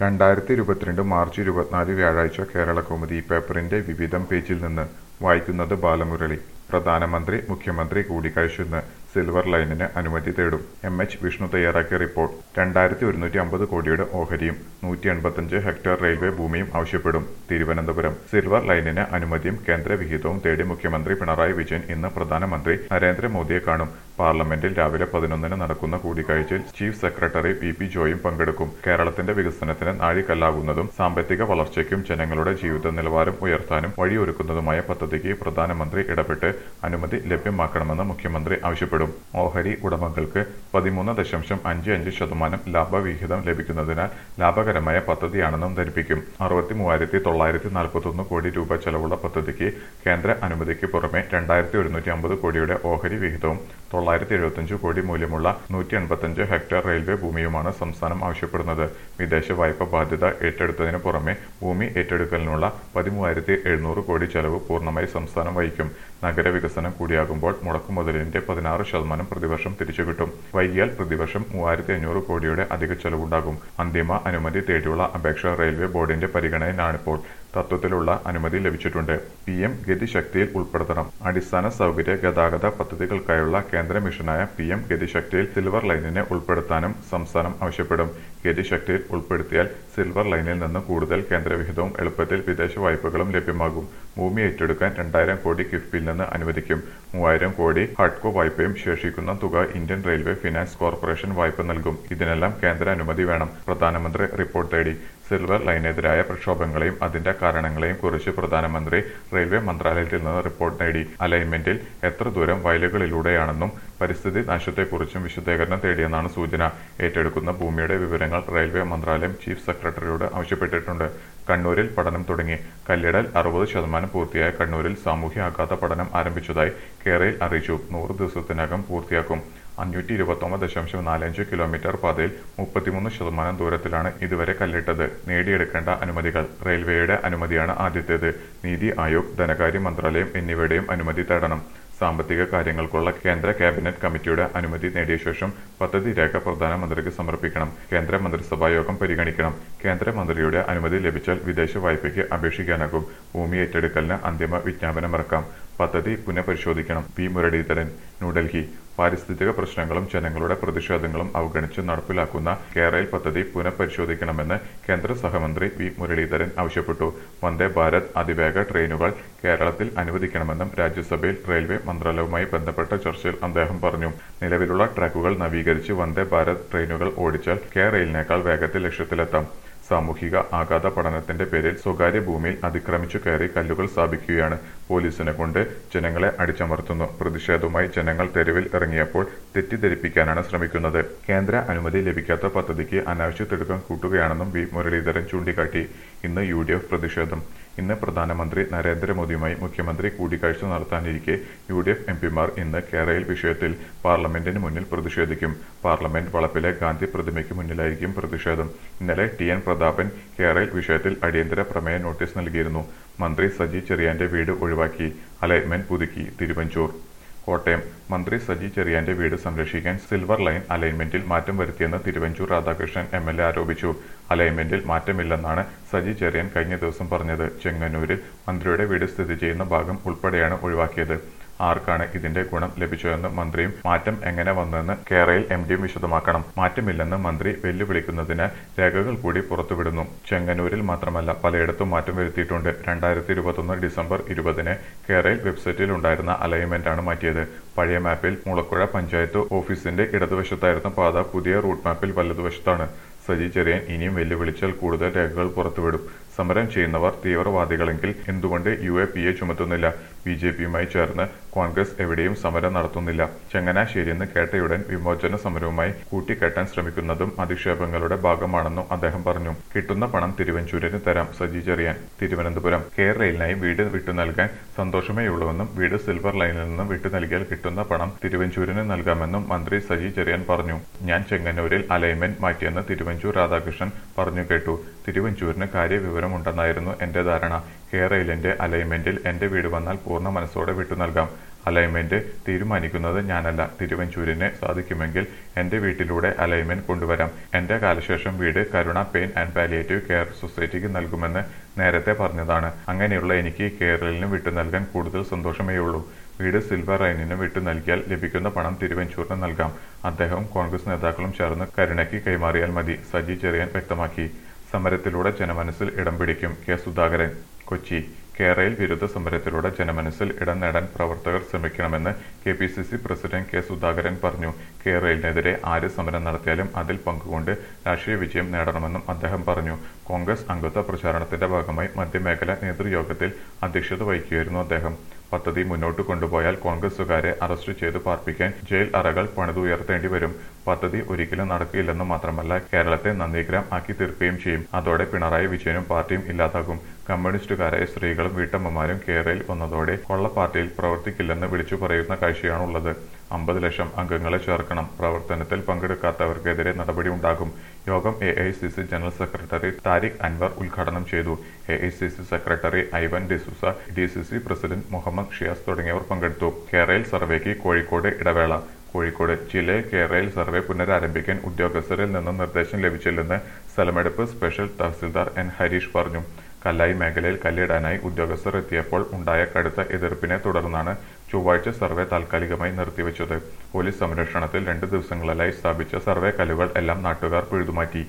രണ്ടായിരത്തി ഇരുപത്തിരണ്ട് മാർച്ച് ഇരുപത്തിനാല് വ്യാഴാഴ്ച കേരള കൗമുദി പേപ്പറിന്റെ വിവിധം പേജിൽ നിന്ന് വായിക്കുന്നത് ബാലമുരളി പ്രധാനമന്ത്രി മുഖ്യമന്ത്രി കൂടിക്കാഴ്ച ഇന്ന് സിൽവർ ലൈനിന് അനുമതി തേടും എം എച്ച് വിഷ്ണു തയ്യാറാക്കിയ റിപ്പോർട്ട് രണ്ടായിരത്തി ഒരുന്നൂറ്റി അമ്പത് കോടിയുടെ ഓഹരിയും നൂറ്റി എൺപത്തഞ്ച് ഹെക്ടർ റെയിൽവേ ഭൂമിയും ആവശ്യപ്പെടും തിരുവനന്തപുരം സിൽവർ ലൈനിന് അനുമതിയും കേന്ദ്ര വിഹിതവും തേടി മുഖ്യമന്ത്രി പിണറായി വിജയൻ ഇന്ന് പ്രധാനമന്ത്രി നരേന്ദ്രമോദിയെ കാണും പാർലമെന്റിൽ രാവിലെ പതിനൊന്നിന് നടക്കുന്ന കൂടിക്കാഴ്ചയിൽ ചീഫ് സെക്രട്ടറി വി പി ജോയും പങ്കെടുക്കും കേരളത്തിന്റെ വികസനത്തിന് നാഴികല്ലാകുന്നതും സാമ്പത്തിക വളർച്ചയ്ക്കും ജനങ്ങളുടെ ജീവിത നിലവാരം ഉയർത്താനും വഴിയൊരുക്കുന്നതുമായ പദ്ധതിക്ക് പ്രധാനമന്ത്രി ഇടപെട്ട് അനുമതി ലഭ്യമാക്കണമെന്ന് മുഖ്യമന്ത്രി ആവശ്യപ്പെടും ഓഹരി ഉടമകൾക്ക് പതിമൂന്ന് ദശാംശം അഞ്ച് അഞ്ച് ശതമാനം ലാഭവിഹിതം ലഭിക്കുന്നതിനാൽ ലാഭകരമായ പദ്ധതിയാണെന്നും ധരിപ്പിക്കും അറുപത്തി മൂവായിരത്തി തൊള്ളായിരത്തി നാൽപ്പത്തൊന്ന് കോടി രൂപ ചെലവുള്ള പദ്ധതിക്ക് കേന്ദ്ര അനുമതിക്ക് പുറമെ രണ്ടായിരത്തി ഒരുന്നൂറ്റി അമ്പത് കോടിയുടെ ഓഹരി വിഹിതവും തൊള്ളായിരത്തി എഴുപത്തഞ്ച് കോടി മൂല്യമുള്ള നൂറ്റി എൺപത്തഞ്ച് ഹെക്ടർ റെയിൽവേ ഭൂമിയുമാണ് സംസ്ഥാനം ആവശ്യപ്പെടുന്നത് വിദേശ വായ്പ ബാധ്യത ഏറ്റെടുത്തതിന് പുറമെ ഭൂമി ഏറ്റെടുക്കലിനുള്ള പതിമൂവായിരത്തി എഴുന്നൂറ് കോടി ചെലവ് പൂർണ്ണമായി സംസ്ഥാനം വഹിക്കും നഗരവികസനം കൂടിയാകുമ്പോൾ മുടക്കുമുതലിന്റെ പതിനാറ് ശതമാനം പ്രതിവർഷം തിരിച്ചു കിട്ടും വൈകിയാൽ പ്രതിവർഷം മൂവായിരത്തി അഞ്ഞൂറ് കോടിയുടെ അധിക ചെലവുണ്ടാകും അന്തിമ അനുമതി തേടിയുള്ള അപേക്ഷ റെയിൽവേ ബോർഡിന്റെ പരിഗണനയിലാണിപ്പോൾ തത്വത്തിലുള്ള അനുമതി ലഭിച്ചിട്ടുണ്ട് പി എം ഗതിശക്തിയിൽ ഉൾപ്പെടുത്തണം അടിസ്ഥാന സൗകര്യ ഗതാഗത പദ്ധതികൾക്കായുള്ള കേന്ദ്ര മിഷനായ പി എം ഗതിശക്തിയിൽ സിൽവർ ലൈനിനെ ഉൾപ്പെടുത്താനും സംസ്ഥാനം ആവശ്യപ്പെടും ഗതിശക്തിയിൽ ഉൾപ്പെടുത്തിയാൽ സിൽവർ ലൈനിൽ നിന്ന് കൂടുതൽ കേന്ദ്രവിഹിതവും എളുപ്പത്തിൽ വിദേശ വായ്പകളും ലഭ്യമാകും ഭൂമി ഏറ്റെടുക്കാൻ രണ്ടായിരം കോടി കിഫ്ബിയിൽ നിന്ന് അനുവദിക്കും മൂവായിരം കോടി ഹഡ്കോ വായ്പയും ശേഷിക്കുന്ന തുക ഇന്ത്യൻ റെയിൽവേ ഫിനാൻസ് കോർപ്പറേഷൻ വായ്പ നൽകും ഇതിനെല്ലാം കേന്ദ്ര അനുമതി വേണം പ്രധാനമന്ത്രി റിപ്പോർട്ട് തേടി സിൽവർ ലൈനെതിരായ പ്രക്ഷോഭങ്ങളെയും അതിന്റെ കാരണങ്ങളെയും കുറിച്ച് പ്രധാനമന്ത്രി റെയിൽവേ മന്ത്രാലയത്തിൽ നിന്ന് റിപ്പോർട്ട് നേടി അലൈൻമെന്റിൽ എത്ര ദൂരം വയലുകളിലൂടെയാണെന്നും പരിസ്ഥിതി നാശത്തെക്കുറിച്ചും വിശദീകരണം തേടിയെന്നാണ് സൂചന ഏറ്റെടുക്കുന്ന ഭൂമിയുടെ വിവരങ്ങൾ റെയിൽവേ മന്ത്രാലയം ചീഫ് സെക്രട്ടറിയോട് ആവശ്യപ്പെട്ടിട്ടുണ്ട് കണ്ണൂരിൽ പഠനം തുടങ്ങി കല്ലിടൽ അറുപത് ശതമാനം പൂർത്തിയായ കണ്ണൂരിൽ സാമൂഹ്യ ആഘാത പഠനം ആരംഭിച്ചതായി കേരയിൽ അറിയിച്ചു നൂറ് ദിവസത്തിനകം പൂർത്തിയാക്കും അഞ്ഞൂറ്റി ഇരുപത്തൊമ്പത് ദശാംശം നാലഞ്ച് കിലോമീറ്റർ പാതയിൽ മുപ്പത്തിമൂന്ന് ശതമാനം ദൂരത്തിലാണ് ഇതുവരെ കല്ലിട്ടത് നേടിയെടുക്കേണ്ട അനുമതികൾ റെയിൽവേയുടെ അനുമതിയാണ് ആദ്യത്തേത് നീതി ആയോഗ് ധനകാര്യ മന്ത്രാലയം എന്നിവയുടെയും അനുമതി തേടണം സാമ്പത്തിക കാര്യങ്ങൾക്കുള്ള കേന്ദ്ര ക്യാബിനറ്റ് കമ്മിറ്റിയുടെ അനുമതി നേടിയ ശേഷം പദ്ധതി രേഖ പ്രധാനമന്ത്രിക്ക് സമർപ്പിക്കണം കേന്ദ്ര മന്ത്രിസഭാ യോഗം പരിഗണിക്കണം കേന്ദ്രമന്ത്രിയുടെ അനുമതി ലഭിച്ചാൽ വിദേശ വായ്പയ്ക്ക് അപേക്ഷിക്കാനാകും ഭൂമി ഏറ്റെടുക്കലിന് അന്തിമ വിജ്ഞാപനമിറക്കാം പദ്ധതി പുനഃപരിശോധിക്കണം പി മുരളീധരൻ ന്യൂഡൽഹി പാരിസ്ഥിതിക പ്രശ്നങ്ങളും ജനങ്ങളുടെ പ്രതിഷേധങ്ങളും അവഗണിച്ച് നടപ്പിലാക്കുന്ന കേരയിൽ പദ്ധതി പുനഃപരിശോധിക്കണമെന്ന് കേന്ദ്ര സഹമന്ത്രി വി മുരളീധരൻ ആവശ്യപ്പെട്ടു വന്ദേ ഭാരത് അതിവേഗ ട്രെയിനുകൾ കേരളത്തിൽ അനുവദിക്കണമെന്നും രാജ്യസഭയിൽ റെയിൽവേ മന്ത്രാലയവുമായി ബന്ധപ്പെട്ട ചർച്ചയിൽ അദ്ദേഹം പറഞ്ഞു നിലവിലുള്ള ട്രാക്കുകൾ നവീകരിച്ച് വന്ദേ ഭാരത് ട്രെയിനുകൾ ഓടിച്ചാൽ കെ റെയിലിനേക്കാൾ വേഗത്തിൽ ലക്ഷ്യത്തിലെത്താം സാമൂഹിക ആഘാത പഠനത്തിന്റെ പേരിൽ സ്വകാര്യ ഭൂമിയിൽ അതിക്രമിച്ചു കയറി കല്ലുകൾ സ്ഥാപിക്കുകയാണ് പോലീസിനെ കൊണ്ട് ജനങ്ങളെ അടിച്ചമർത്തുന്നു പ്രതിഷേധവുമായി ജനങ്ങൾ തെരുവിൽ ഇറങ്ങിയപ്പോൾ തെറ്റിദ്ധരിപ്പിക്കാനാണ് ശ്രമിക്കുന്നത് കേന്ദ്ര അനുമതി ലഭിക്കാത്ത പദ്ധതിക്ക് അനാവശ്യ തിടുക്കം കൂട്ടുകയാണെന്നും വി മുരളീധരൻ ചൂണ്ടിക്കാട്ടി ഇന്ന് യു ഡി എഫ് പ്രതിഷേധം ഇന്ന് പ്രധാനമന്ത്രി നരേന്ദ്രമോദിയുമായി മുഖ്യമന്ത്രി കൂടിക്കാഴ്ച നടത്താനിരിക്കെ യു ഡി എഫ് എംപിമാർ ഇന്ന് കേരളയിൽ വിഷയത്തിൽ പാർലമെന്റിന് മുന്നിൽ പ്രതിഷേധിക്കും പാർലമെന്റ് വളപ്പിലെ ഗാന്ധി പ്രതിമയ്ക്ക് മുന്നിലായിരിക്കും പ്രതിഷേധം ഇന്നലെ ടി എൻ പ്രതാപൻ കേരളയിൽ വിഷയത്തിൽ അടിയന്തര പ്രമേയ നോട്ടീസ് നൽകിയിരുന്നു മന്ത്രി സജി ചെറിയാന്റെ വീട് ഒഴിവാക്കി അലൈൻമെന്റ് പുതുക്കി തിരുവഞ്ചൂർ കോട്ടയം മന്ത്രി സജി ചെറിയാന്റെ വീട് സംരക്ഷിക്കാൻ സിൽവർ ലൈൻ അലൈൻമെന്റിൽ മാറ്റം വരുത്തിയെന്ന് Thiruvanchoor Radhakrishnan M L A ആരോപിച്ചു അലൈൻമെന്റിൽ മാറ്റമില്ലെന്നാണ് സജി ചെറിയാൻ കഴിഞ്ഞ ദിവസം പറഞ്ഞത് ചെങ്ങന്നൂരിൽ മന്ത്രിയുടെ വീട് സ്ഥിതി ചെയ്യുന്ന ഭാഗം ഉൾപ്പെടെയാണ് ഒഴിവാക്കിയത് ആർക്കാണ് ഇതിന്റെ ഗുണം ലഭിച്ചതെന്ന് മന്ത്രിയും മാറ്റം എങ്ങനെ വന്നുവെന്ന് കേരളയിൽ എം ഡിയും വിശദമാക്കണം മാറ്റമില്ലെന്ന് മന്ത്രി വെല്ലുവിളിക്കുന്നതിനാൽ രേഖകൾ കൂടി പുറത്തുവിടുന്നു ചെങ്ങന്നൂരിൽ മാത്രമല്ല പലയിടത്തും മാറ്റം വരുത്തിയിട്ടുണ്ട് രണ്ടായിരത്തി ഇരുപത്തൊന്ന് ഡിസംബർ ഇരുപതിന് കേരളയിൽ വെബ്സൈറ്റിൽ ഉണ്ടായിരുന്ന അലൈൻമെന്റാണ് മാറ്റിയത് പഴയ മാപ്പിൽ മുളക്കുഴ പഞ്ചായത്ത് ഓഫീസിന്റെ ഇടതുവശത്തായിരുന്ന പാത പുതിയ റൂട്ട് മാപ്പിൽ വലതുവശത്താണ് സജി ചെറിയാൻ ഇനിയും വെല്ലുവിളിച്ചാൽ കൂടുതൽ രേഖകൾ പുറത്തുവിടും സമരം ചെയ്യുന്നവർ തീവ്രവാദികളെങ്കിൽ എന്തുകൊണ്ട് യു എ പി എ ചുമത്തുന്നില്ല ബി ജെ പിയുമായി ചേർന്ന് കോൺഗ്രസ് എവിടെയും സമരം നടത്തുന്നില്ല ചങ്ങനാശ്ശേരിയെന്ന് കേട്ടയുടൻ വിമോചന സമരവുമായി കൂട്ടിക്കെട്ടാൻ ശ്രമിക്കുന്നതും അധിക്ഷേപങ്ങളുടെ ഭാഗമാണെന്നും അദ്ദേഹം പറഞ്ഞു കിട്ടുന്ന പണം തിരുവഞ്ചൂരിന് തരാം സജി ചെറിയാൻ തിരുവനന്തപുരം കെ റെയിലിനായി വീട് വിട്ടു നൽകാൻ സന്തോഷമേയുള്ളൂവെന്നും വീട് സിൽവർ ലൈനിൽ നിന്നും വിട്ടു നൽകിയാൽ കിട്ടുന്ന പണം തിരുവഞ്ചൂരിന് നൽകാമെന്നും മന്ത്രി സജി ചെറിയാൻ പറഞ്ഞു ഞാൻ ചെങ്ങന്നൂരിൽ അലൈൻമെന്റ് മാറ്റിയെന്ന് തിരുവഞ്ചൂർ രാധാകൃഷ്ണൻ പറഞ്ഞു കേട്ടു തിരുവഞ്ചൂരിന് കാര്യവിവരമുണ്ടെന്നായിരുന്നു എന്റെ ധാരണ കെ റെയിലിന്റെ അലൈൻമെന്റിൽ എന്റെ വീട് വന്നാൽ പൂർണ്ണ മനസ്സോടെ വിട്ടു നൽകാം അലൈൻമെന്റ് തീരുമാനിക്കുന്നത് ഞാനല്ല തിരുവഞ്ചൂരിന് സാധിക്കുമെങ്കിൽ എന്റെ വീട്ടിലൂടെ അലൈൻമെന്റ് കൊണ്ടുവരാം എന്റെ കാലശേഷം വീട് Karuna pain and palliative care സൊസൈറ്റിക്ക് നൽകുമെന്ന് നേരത്തെ പറഞ്ഞതാണ് അങ്ങനെയുള്ള എനിക്ക് കേരളിന് വിട്ടു നൽകാൻ കൂടുതൽ സന്തോഷമേ ഉള്ളൂ വീട് സിൽവർ ലൈനിന് വിട്ടു നൽകിയാൽ ലഭിക്കുന്ന പണം തിരുവഞ്ചൂരിന് നൽകാം അദ്ദേഹവും കോൺഗ്രസ് നേതാക്കളും ചേർന്ന് കരുണയ്ക്ക് കൈമാറിയാൽ മതി സജി ചെറിയാൻ വ്യക്തമാക്കി സമരത്തിലൂടെ ജനമനസ്സിൽ ഇടം പിടിക്കും കെ സുധാകരൻ കൊച്ചി കേരളയിൽ വിരുദ്ധ സമരത്തിലൂടെ ജനമനസ്സിൽ ഇടം നേടാൻ പ്രവർത്തകർ ശ്രമിക്കണമെന്ന് K P C C president K Sudhakaran പറഞ്ഞു കേരളത്തിനെതിരെ ആര് സമരം നടത്തിയാലും അതിൽ പങ്കുകൊണ്ട് രാഷ്ട്രീയ വിജയം നേടണമെന്നും അദ്ദേഹം പറഞ്ഞു കോൺഗ്രസ് അംഗത്വ പ്രചാരണത്തിന്റെ ഭാഗമായി മധ്യമേഖല നേതൃയോഗത്തിൽ അധ്യക്ഷത വഹിക്കുകയായിരുന്നു അദ്ദേഹം പദ്ധതി മുന്നോട്ട് കൊണ്ടുപോയാൽ കോൺഗ്രസുകാരെ അറസ്റ്റ് ചെയ്ത് പാർപ്പിക്കാൻ ജയിൽ അറകൾ പണിതുയർത്തേണ്ടി വരും പദ്ധതി ഒരിക്കലും നടക്കില്ലെന്ന് മാത്രമല്ല കേരളത്തെ നന്ദിഗ്രാം ആക്കി തീർക്കുകയും ചെയ്യും അതോടെ പിണറായി വിജയനും പാർട്ടിയും ഇല്ലാതാകും കമ്മ്യൂണിസ്റ്റുകാരായ സ്ത്രീകളും വീട്ടമ്മമാരും കേരളയിൽ വന്നതോടെ കൊള്ള പാർട്ടിയിൽ പ്രവർത്തിക്കില്ലെന്ന് വിളിച്ചു പറയുന്ന കാഴ്ചയാണുള്ളത് അമ്പത് ലക്ഷം അംഗങ്ങളെ ചേർക്കണം പ്രവർത്തനത്തിൽ പങ്കെടുക്കാത്തവർക്കെതിരെ നടപടി ഉണ്ടാകും യോഗം A I C C general secretary Tariq Anwar ഉദ്ഘാടനം ചെയ്തു A I C C secretary Ivan D'Souza D C C president Muhammad Shiyas തുടങ്ങിയവർ പങ്കെടുത്തു കേരളയിൽ സർവേക്ക് കോഴിക്കോട് ഇടവേള കോഴിക്കോട് ജില്ലയിൽ കേരളയിൽ സർവേ പുനരാരംഭിക്കാൻ ഉദ്യോഗസ്ഥരിൽ നിന്ന് നിർദ്ദേശം ലഭിച്ചില്ലെന്ന് സ്ഥലമെടുപ്പ് സ്പെഷ്യൽ തഹസിൽദാർ എൻ ഹരീഷ് പറഞ്ഞു കല്ലായി മേഖലയിൽ കല്ലിടാനായി ഉദ്യോഗസ്ഥർ എത്തിയപ്പോൾ ഉണ്ടായ കടുത്ത എതിർപ്പിനെ തുടർന്നാണ് ചൊവ്വാഴ്ച സർവേ താൽക്കാലികമായി നിർത്തിവെച്ചത് പോലീസ് സംരക്ഷണത്തിൽ രണ്ട് ദിവസങ്ങളിലായി സ്ഥാപിച്ച സർവേ കല്ലുകൾ എല്ലാം നാട്ടുകാർ പിഴുതുമാറ്റി